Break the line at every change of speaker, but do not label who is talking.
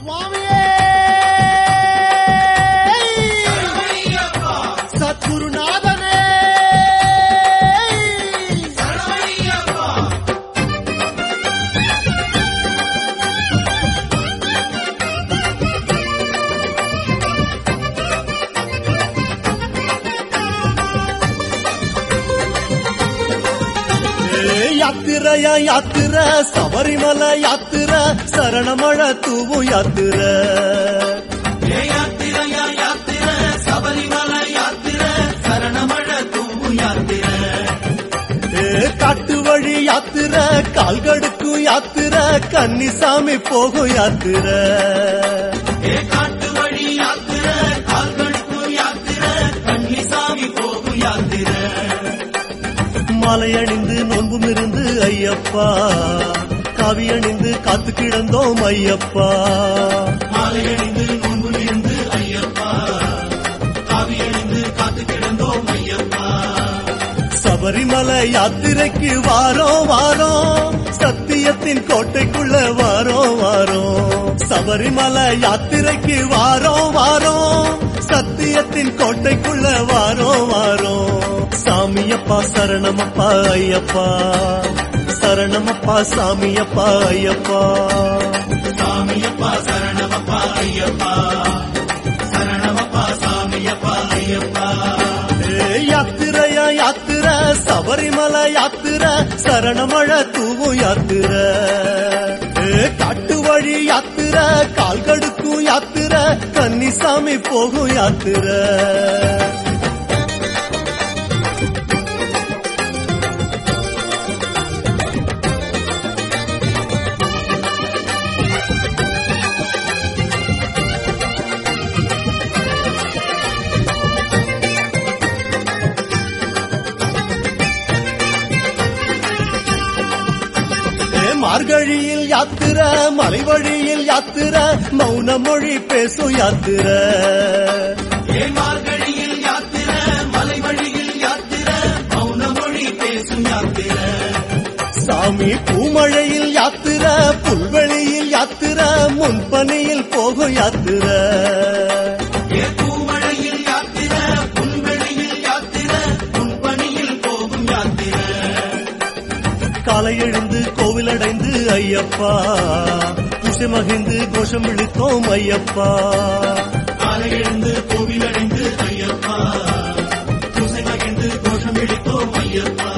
சுவாமியே சத்குருநாதனே ஏ யாத்திரையா யாத்திர சபரிமலை யாத்திர சரணமழ தூவும் யாத்திர
ஏ யாத்திரையா யாத்திர சபரிமலை யாத்திர சரணமழ தூவு யாத்திர
ஏ காட்டு வழி யாத்திர கால்கடுக்கும் யாத்திர கன்னிசாமி போகும் யாத்திர
ஏ காட்டு வழி யாத்திர கால்களுக்கு யாத்திர கன்னிசாமி போகும் யாத்திர
மாலை அணிந்து நோன்பும் இருந்து ஐயப்பா காவி அணிந்து காத்து கிடந்தோம் ஐயப்பா
மாலை அணிந்து நோன்பு இருந்து ஐயப்பா காவி அணிந்து காத்து கிடந்தோம் ஐயப்பா
சபரிமலை யாத்திரைக்கு வாரோம் வாரோம் சத்தியத்தின் கோட்டைக்குள்ள வாரோம் வாரோம் சபரிமலை யாத்திரைக்கு வாரோம் வாரோம் சத்தியத்தின் கோட்டைக்குள்ள வாரோம் வாரோம் சாமியப்பா சரணமப்பா ஐயப்பா சரணமப்பா சாமியப்பா ஐயப்பா
சாமியப்பா சரணமப்பா ஐயப்பா சரணமப்பா சாமியப்பா ஐயப்பா
ஏ யாத்திரையா யாத்திர சபரிமலை யாத்திர சரணமழ தூவும் யாத்திர ஏ காட்டு வழி யாத்திர கால்கடுக்கும் யாத்திர கன்னிசாமி போகும் யாத்திர ஏ மார்கழியில் யாத்திர மலை வழியில் யாத்திர மௌன மொழி பேசும் யாத்திர
ஏ மார்கழியில் யாத்திர மலை வழியில் யாத்திர மௌன மொழி பேசும் யாத்திர
சாமி பூமழையில் யாத்திர புல்வெளியில் யாத்திர முன்பனியில் போகும் யாத்திர
ஏ பூமழையில் யாத்திர புல்வெளியில் யாத்திர முன்பணியில் போகும் யாத்திர
காலை எழுந்து கோவில் அடைந்து ஐயப்பா குசை மகிழ்ந்து கோஷம் விழித்தோம் ஐயப்பா
காலை எழுந்து கோவில் அடைந்து ஐயப்பா பூசை மகிழ்ந்து கோஷம் எடுத்தோம் ஐயப்பா